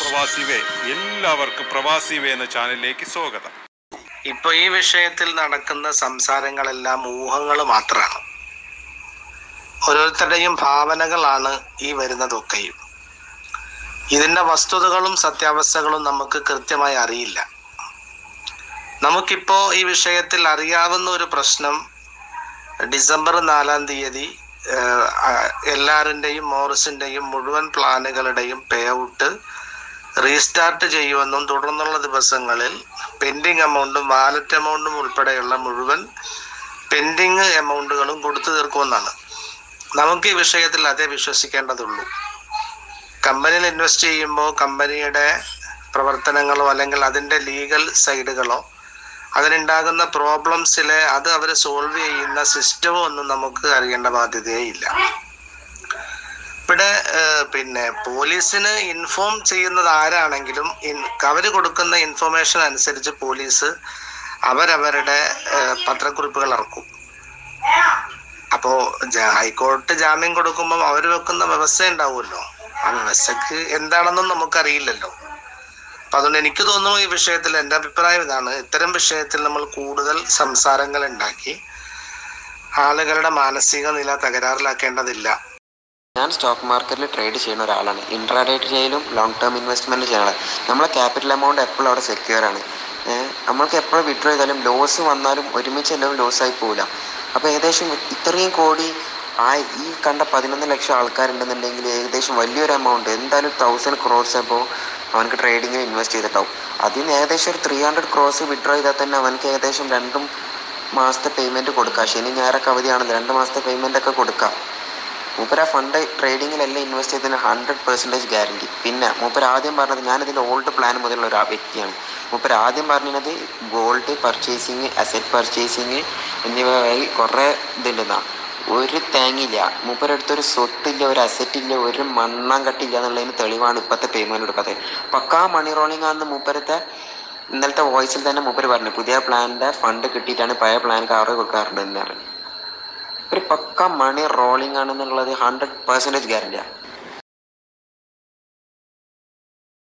പ്രവാസി വേ എല്ലാവർക്കും പ്രവാസി വേ എന്ന ചാനലിലേക്ക് സ്വാഗതം ഇപ്പൊ ഈ വിഷയത്തിൽ നടക്കുന്ന സംസാരങ്ങളെല്ലാം ഊഹങ്ങൾ മാത്രമാണ് ഓരോരുത്തരുടെയും ഭാവനകളാണ് ഈ വരുന്നതൊക്കെയും ഇതിന്റെ വസ്തുതകളും സത്യാവസ്ഥകളും നമുക്ക് കൃത്യമായി അറിയില്ല നമുക്കിപ്പോ ഈ വിഷയത്തിൽ അറിയാവുന്ന ഒരു പ്രശ്നം ഡിസംബർ നാലാം തീയതി ഏഹ്, ആ, എല്ലാറിൻ്റെയും മോറിസിൻ്റെയും മുഴുവൻ പ്ലാനുകളുടെയും പേ ഔട്ട് റീസ്റ്റാർട്ട് ചെയ്യുമെന്നും തുടർന്നുള്ള ദിവസങ്ങളിൽ പെൻഡിങ് എമൗണ്ടും വാലറ്റ് എമൗണ്ടും ഉൾപ്പെടെയുള്ള മുഴുവൻ പെൻഡിങ് എമൗണ്ടുകളും കൊടുത്തു തീർക്കുമെന്നാണ് നമുക്ക് ഈ വിഷയത്തിൽ അതേ വിശ്വസിക്കേണ്ടതുള്ളൂ കമ്പനിയിൽ ഇൻവെസ്റ്റ് ചെയ്യുമ്പോൾ കമ്പനിയുടെ പ്രവർത്തനങ്ങളോ അല്ലെങ്കിൽ അതിൻ്റെ ലീഗൽ സൈഡുകളോ അതിനുണ്ടാകുന്ന പ്രോബ്ലംസിലെ അത് അവർ സോൾവ് ചെയ്യുന്ന സിസ്റ്റമോ ഒന്നും നമുക്ക് അറിയേണ്ട ബാധ്യതയേ ഇല്ല ഇവിടെ ഏഹ്, പിന്നെ പോലീസിന് ഇൻഫോം ചെയ്യുന്നത് ആരാണെങ്കിലും അവർ കൊടുക്കുന്ന ഇൻഫർമേഷൻ അനുസരിച്ച് പോലീസ് അവരവരുടെ ഏഹ്, പത്രക്കുറിപ്പുകൾ ഇറക്കും അപ്പോ ജ- ഹൈക്കോടതി ജാമ്യം കൊടുക്കുമ്പോൾ അവർ വെക്കുന്ന വ്യവസ്ഥ ഉണ്ടാവുമല്ലോ ആ വ്യവസ്ഥക്ക് എന്താണെന്നും നമുക്കറിയില്ലല്ലോ അപ്പൊ അതുകൊണ്ട് എനിക്ക് തോന്നുന്നു ഈ വിഷയത്തിൽ എൻ്റെ അഭിപ്രായം ഇതാണ് ഇത്തരം വിഷയത്തിൽ നമ്മൾ കൂടുതൽ സംസാരങ്ങൾ ഉണ്ടാക്കി ആളുകളുടെ മാനസിക നില തകരാറിലാക്കേണ്ടതില്ല ഞാൻ സ്റ്റോക്ക് മാർക്കറ്റിൽ ട്രേഡ് ചെയ്യുന്ന ഒരാളാണ് ഇൻട്രാഡേ ചെയ്യലും ലോങ് ടേം ഇൻവെസ്റ്റ്മെൻറ്റ് ചെയ്യണം നമ്മളെ ക്യാപിറ്റൽ എമൗണ്ട് എപ്പോഴും അവിടെ സെക്യൂർ ആണ് ഏഹ് നമ്മൾക്ക് എപ്പോഴും വിഡ്രോ ചെയ്താലും ലോസ് വന്നാലും ഒരുമിച്ച് എല്ലാവരും ലോസ് ആയി പോവില്ല അപ്പോൾ ഏകദേശം ഇത്രയും കോടി ആ ഈ കണ്ട പതിനൊന്ന് ലക്ഷം ആൾക്കാരുണ്ടെന്നുണ്ടെങ്കിൽ ഏകദേശം വലിയൊരു എമൗണ്ട് എന്തായാലും തൗസൻഡ് ക്രോർസ് അപ്പോൾ അവനക്ക് ട്രേഡിങ്ങിൽ ഇൻവെസ്റ്റ് ചെയ്തിട്ടാവും അതിൽ നിന്ന് ഏകദേശം ഒരു ത്രീ ഹൺഡ്രഡ് ക്രോസ് വിഡ്രോ ചെയ്താൽ തന്നെ അവനക്ക് ഏകദേശം രണ്ടും മാസത്തെ പേയ്മെൻറ്റ് കൊടുക്കാം ശനി ഞായറൊക്കെ അവധിയാണല്ലോ രണ്ട് മാസത്തെ പേയ്മെൻ്റ് ഒക്കെ കൊടുക്കാം മൂപ്പര് ആ ഫണ്ട് ട്രേഡിങ്ങിലെല്ലാം ഇൻവെസ്റ്റ് ചെയ്തതിന് ഹൺഡ്രഡ് പെർസെൻറ്റേജ് ഗ്യാരണ്ടി പിന്നെ മൂപ്പര് ആദ്യം പറഞ്ഞത് ഞാനിതിൻ്റെ ഓൾഡ് പ്ലാൻ മുതലുള്ള ഒരു വ്യക്തിയാണ് മൂപ്പര് ആദ്യം പറഞ്ഞത് ഗോൾഡ് പർച്ചേസിങ് അസറ്റ് പർച്ചേസിങ് എന്നിവ വഴി കുറേ ഇതുണ്ടെന്നാ ഒരു തേങ്ങയില്ല മൂപ്പരുടെ അടുത്തൊരു സ്വത്തില്ല ഒരു അസറ്റ് ഇല്ല ഒരു മണ്ണാൻ കട്ടില്ല എന്നുള്ളതിന് തെളിവാണ് ഇപ്പോഴത്തെ പേയ്മെൻറ്റ് കൊടുക്കാത്തത് പക്കാ മണി റോളിംഗ് ആണെന്ന് മൂപ്പരത്തെ ഇന്നലത്തെ വോയിസിൽ തന്നെ മൂപ്പര് പറഞ്ഞു പുതിയ പ്ലാനിൻ്റെ ഫണ്ട് കിട്ടിയിട്ടാണ് പഴയ പ്ലാൻ കവർ കൊടുക്കാറുണ്ട് എന്ന് പറഞ്ഞു ഒരു പക്ക മണി റോളിംഗ് ആണെന്നുള്ളത് ഹൺഡ്രഡ് പെർസെൻറ്റേജ് ഗ്യാരണ്ടിയാണ്